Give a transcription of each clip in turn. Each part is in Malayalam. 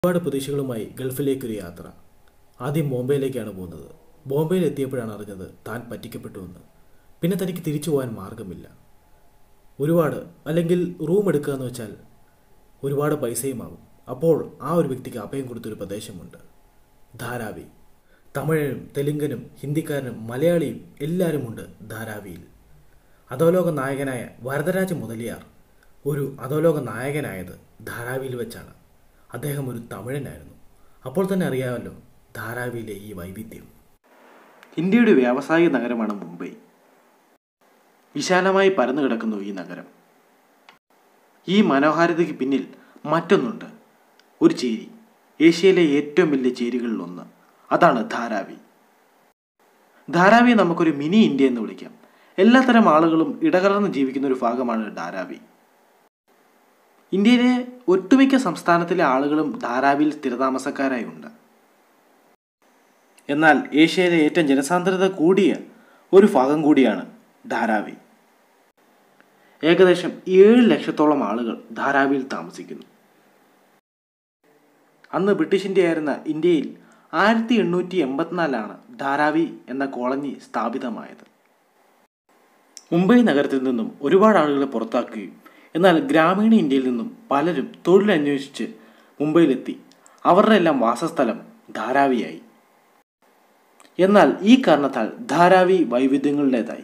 ഒരുപാട് പ്രതീക്ഷകളുമായി ഗൾഫിലേക്കൊരു യാത്ര ആദ്യം ബോംബെയിലേക്കാണ് പോകുന്നത് ബോംബെയിൽ എത്തിയപ്പോഴാണ് അറിഞ്ഞത് താൻ പറ്റിക്കപ്പെട്ടുവെന്ന് പിന്നെ തനിക്ക് തിരിച്ചു പോകാൻ മാർഗമില്ല ഒരുപാട് അല്ലെങ്കിൽ റൂം എടുക്കുക എന്ന് വെച്ചാൽ ഒരുപാട് പൈസയുമാകും അപ്പോൾ ആ ഒരു വ്യക്തിക്ക് അഭയം കൊടുത്തൊരു പ്രദേശമുണ്ട് ധാരാവി തമിഴനും തെലുങ്കനും ഹിന്ദിക്കാരനും മലയാളിയും എല്ലാവരുമുണ്ട് ധാരാവിയിൽ അധോലോക നായകനായ വരദരാജ മുതലിയാർ ഒരു അധോലോക നായകനായത് ധാരാവിയിൽ വെച്ചാണ് അദ്ദേഹം ഒരു തമിഴനായിരുന്നു അപ്പോൾ തന്നെ അറിയാമല്ലോ ധാരാവിയിലെ ഈ വൈവിധ്യം ഇന്ത്യയുടെ വ്യാവസായിക നഗരമാണ് മുംബൈ വിശാലമായി പരന്നു കിടക്കുന്നു ഈ നഗരം ഈ മനോഹാരിതയ്ക്ക് പിന്നിൽ മറ്റൊന്നുണ്ട് ഒരു ചേരി ഏഷ്യയിലെ ഏറ്റവും വലിയ ചേരികളിൽ ഒന്ന് അതാണ് ധാരാവി ധാരാവിയെ നമുക്കൊരു മിനി ഇന്ത്യ എന്ന് വിളിക്കാം എല്ലാത്തരം ആളുകളും ഇടകലർന്ന് ജീവിക്കുന്ന ഒരു ഭാഗമാണ് ധാരാവി ഇന്ത്യയിലെ ഒട്ടുമിക്ക സംസ്ഥാനത്തിലെ ആളുകളും ധാരാവിയിൽ സ്ഥിരതാമസക്കാരായി ഉണ്ട് എന്നാൽ ഏഷ്യയിലെ ഏറ്റവും ജനസാന്ദ്രത കൂടിയ ഒരു ഭാഗം കൂടിയാണ് ധാരാവി ഏകദേശം ഏഴ് ലക്ഷത്തോളം ആളുകൾ ധാരാവിയിൽ താമസിക്കുന്നു അന്ന് ബ്രിട്ടീഷ് ഇന്ത്യയായിരുന്ന ഇന്ത്യയിൽ ആയിരത്തി എണ്ണൂറ്റി എൺപത്തിനാലാണ് ധാരാവി എന്ന കോളനി സ്ഥാപിതമായത് മുംബൈ നഗരത്തിൽ നിന്നും ഒരുപാട് ആളുകളെ പുറത്താക്കുകയും എന്നാൽ ഗ്രാമീണ ഇന്ത്യയിൽ നിന്നും പലരും തൊഴിലന്വേഷിച്ച് മുംബൈയിലെത്തി അവരുടെ എല്ലാം വാസസ്ഥലം ധാരാവിയായി എന്നാൽ ഈ കാരണത്താൽ ധാരാവി വൈവിധ്യങ്ങളുടേതായി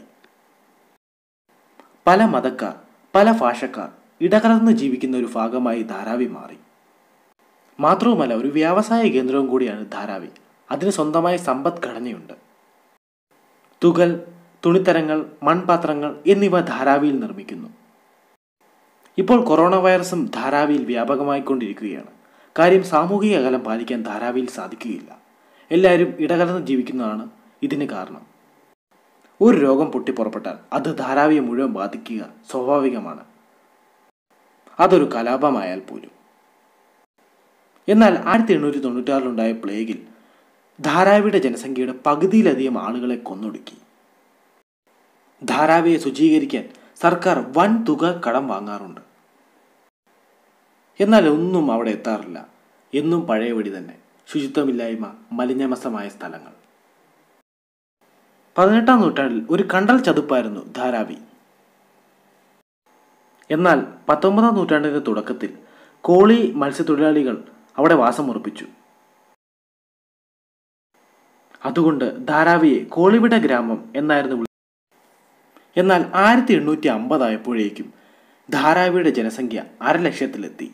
പല മതക്കാർ പല ഭാഷക്കാർ ഇടകലർന്ന് ജീവിക്കുന്ന ഒരു ഭാഗമായി ധാരാവി മാറി മാത്രവുമല്ല ഒരു വ്യാവസായ കേന്ദ്രവും കൂടിയാണ് ധാരാവി അതിന് സ്വന്തമായ സമ്പദ്ഘടനയുണ്ട് തുകൽ തുണിത്തരങ്ങൾ മൺപാത്രങ്ങൾ എന്നിവ ധാരാവിയിൽ നിർമ്മിക്കുന്നു ഇപ്പോൾ കൊറോണ വൈറസും ധാരാവിയിൽ വ്യാപകമായിക്കൊണ്ടിരിക്കുകയാണ് കാര്യം സാമൂഹിക അകലം പാലിക്കാൻ ധാരാവിയിൽ സാധിക്കുകയില്ല എല്ലാവരും ഇടകലർന്ന് ജീവിക്കുന്നതാണ് ഇതിന് കാരണം ഒരു രോഗം പൊട്ടിപ്പുറപ്പെട്ടാൽ അത് ധാരാവിയെ മുഴുവൻ ബാധിക്കുക സ്വാഭാവികമാണ് അതൊരു കലാപമായാൽ പോലും എന്നാൽ ആയിരത്തി എണ്ണൂറ്റി തൊണ്ണൂറ്റാറിലുണ്ടായ പ്ലേഗിൽ ധാരാവിയുടെ ജനസംഖ്യയുടെ പകുതിയിലധികം ആളുകളെ കൊന്നൊടുക്കി ധാരാവിയെ ശുചീകരിക്കാൻ സർക്കാർ വൻ തുക കടം വാങ്ങാറുണ്ട് എന്നാൽ ഒന്നും അവിടെ എത്താറില്ല എന്നും പഴയപടി തന്നെ ശുചിത്വമില്ലായ്മ മലിനമസമായ സ്ഥലങ്ങൾ പതിനെട്ടാം നൂറ്റാണ്ടിൽ ഒരു കണ്ടൽ ചതുപ്പായിരുന്നു ധാരാവി എന്നാൽ പത്തൊമ്പതാം നൂറ്റാണ്ടിന്റെ തുടക്കത്തിൽ കോളി മത്സ്യത്തൊഴിലാളികൾ അവിടെ വാസമുറപ്പിച്ചു അതുകൊണ്ട് ധാരാവിയെ കോളിവിട ഗ്രാമം എന്നായിരുന്നു വിളി എന്നാൽ ആയിരത്തി എണ്ണൂറ്റി അമ്പതായപ്പോഴേക്കും ധാരാവിയുടെ ജനസംഖ്യ അരലക്ഷത്തിലെത്തി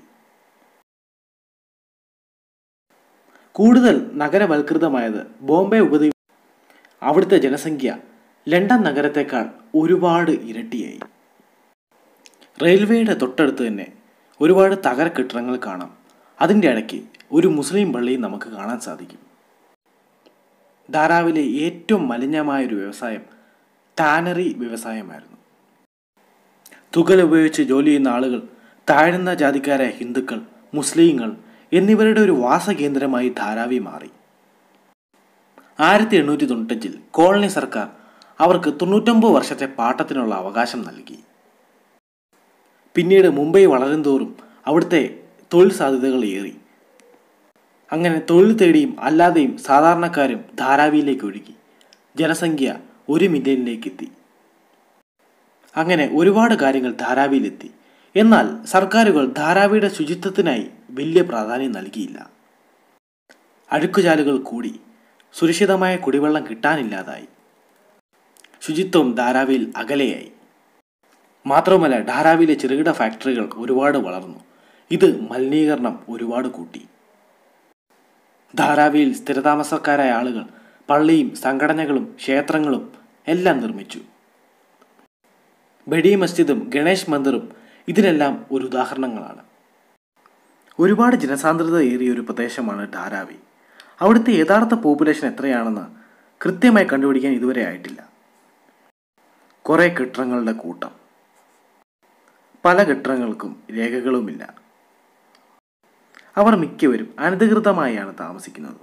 കൂടുതൽ നഗരവൽകൃതമായത് ബോംബെ ഉപദ്വീപ് അവിടുത്തെ ജനസംഖ്യ ലണ്ടൻ നഗരത്തേക്കാൾ ഒരുപാട് ഇരട്ടിയായി റെയിൽവേയുടെ തൊട്ടടുത്ത് തന്നെ ഒരുപാട് തകര കെട്ടിടങ്ങൾ കാണാം അതിൻ്റെ ഇടയ്ക്ക് ഒരു മുസ്ലിം പള്ളിയും നമുക്ക് കാണാൻ സാധിക്കും ധാരാവിലെ ഏറ്റവും മലിനമായ ഒരു വ്യവസായം ടാനറി വ്യവസായമായിരുന്നു തുകൽ ഉപയോഗിച്ച് ജോലി ചെയ്യുന്ന ആളുകൾ താഴ്ന്ന ജാതിക്കാരായ ഹിന്ദുക്കൾ മുസ്ലിങ്ങൾ എന്നിവരുടെ ഒരു വാസകേന്ദ്രമായി ധാരാവി മാറി ആയിരത്തി എണ്ണൂറ്റി തൊണ്ണൂറ്റഞ്ചിൽ കോളനി സർക്കാർ അവർക്ക് തൊണ്ണൂറ്റൊമ്പത് വർഷത്തെ പാട്ടത്തിനുള്ള അവകാശം നൽകി പിന്നീട് മുംബൈ വളരുംതോറും അവിടുത്തെ തൊഴിൽ സാധ്യതകൾ ഏറി അങ്ങനെ തൊഴിൽ തേടിയും അല്ലാതെയും സാധാരണക്കാരും ധാരാവിയിലേക്ക് ഒഴുകി ജനസംഖ്യ ഒരു മില്യണിലേക്ക് എത്തി അങ്ങനെ ഒരുപാട് കാര്യങ്ങൾ ധാരാവിയിലെത്തി എന്നാൽ സർക്കാരുകൾ ധാരാവിയുടെ ശുചിത്വത്തിനായി വലിയ പ്രാധാന്യം നൽകിയില്ല അഴുക്കുചാലുകൾ കൂടി സുരക്ഷിതമായ കുടിവെള്ളം കിട്ടാനില്ലാതായി ശുചിത്വം ധാരാവിയിൽ അകലെയായി മാത്രവുമല്ല ധാരാവിയിലെ ചെറുകിട ഫാക്ടറികൾ ഒരുപാട് വളർന്നു ഇത് മലിനീകരണം ഒരുപാട് കൂട്ടി ധാരാവിയിൽ സ്ഥിരതാമസക്കാരായ ആളുകൾ പള്ളിയും സംഘടനകളും ക്ഷേത്രങ്ങളും എല്ലാം നിർമ്മിച്ചു ബഡി മസ്ജിദും ഗണേഷ് മന്ദിറും ഇതിനെല്ലാം ഒരു ഉദാഹരണങ്ങളാണ് ഒരുപാട് ജനസാന്ദ്രത ഏറിയ ഒരു പ്രദേശമാണ് ധാരാവി അവിടുത്തെ യഥാർത്ഥ പോപ്പുലേഷൻ എത്രയാണെന്ന് കൃത്യമായി കണ്ടുപിടിക്കാൻ ഇതുവരെ ആയിട്ടില്ല കുറേ കെട്ടിടങ്ങളുടെ കൂട്ടം പല കെട്ടിടങ്ങൾക്കും രേഖകളുമില്ല അവർ മിക്കവരും അനധികൃതമായാണ് താമസിക്കുന്നത്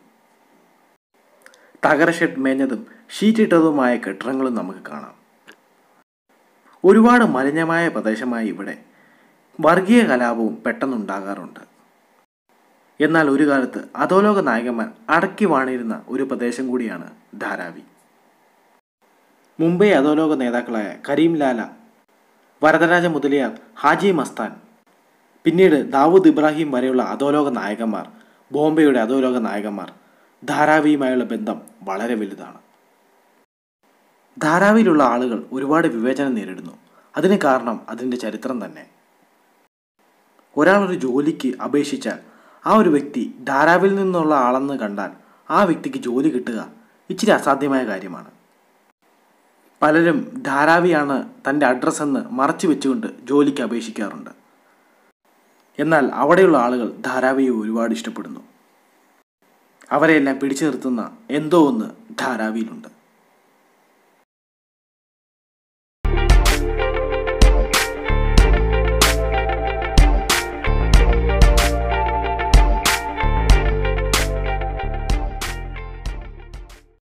തകര ഷെഡ് മേഞ്ഞതും ഷീറ്റിട്ടതുമായ കെട്ടിടങ്ങളും നമുക്ക് കാണാം ഒരുപാട് മലിനമായ പ്രദേശമായ ഇവിടെ വർഗീയ കലാപവും പെട്ടെന്നുണ്ടാകാറുണ്ട് എന്നാൽ ഒരു കാലത്ത് അധോലോക നായകന്മാർ അടക്കി വാണിരുന്ന ഒരു പ്രദേശം കൂടിയാണ് ധാരാവി മുംബൈ അധോലോക നേതാക്കളായ കരീം ലാല വരദരാജ മുതലിയാർ ഹാജി മസ്താൻ പിന്നീട് ദാവൂദ് ഇബ്രാഹിം വരെയുള്ള അധോലോക നായകന്മാർ ബോംബെയുടെ അധോലോക നായകന്മാർ ധാരാവിയുമായുള്ള ബന്ധം വളരെ വലുതാണ് ധാരാവിയിലുള്ള ആളുകൾ ഒരുപാട് വിവേചനം നേരിടുന്നു അതിന് കാരണം അതിൻ്റെ ചരിത്രം തന്നെ ഒരാൾ ഒരു ജോലിക്ക് അപേക്ഷിച്ചാൽ ആ ഒരു വ്യക്തി ധാരാവിൽ നിന്നുള്ള ആളെന്ന് കണ്ടാൽ ആ വ്യക്തിക്ക് ജോലി കിട്ടുക ഇച്ചിരി അസാധ്യമായ കാര്യമാണ് പലരും ധാരാവിയാണ് തൻ്റെ അഡ്രസ്സ് എന്ന് മറച്ചു വെച്ചുകൊണ്ട് ജോലിക്ക് അപേക്ഷിക്കാറുണ്ട് എന്നാൽ അവിടെയുള്ള ആളുകൾ ധാരാവിയെ ഒരുപാട് ഇഷ്ടപ്പെടുന്നു അവരെയെല്ലാം പിടിച്ചു നിർത്തുന്ന എന്തോ ഒന്ന് ധാരാവിയിലുണ്ട്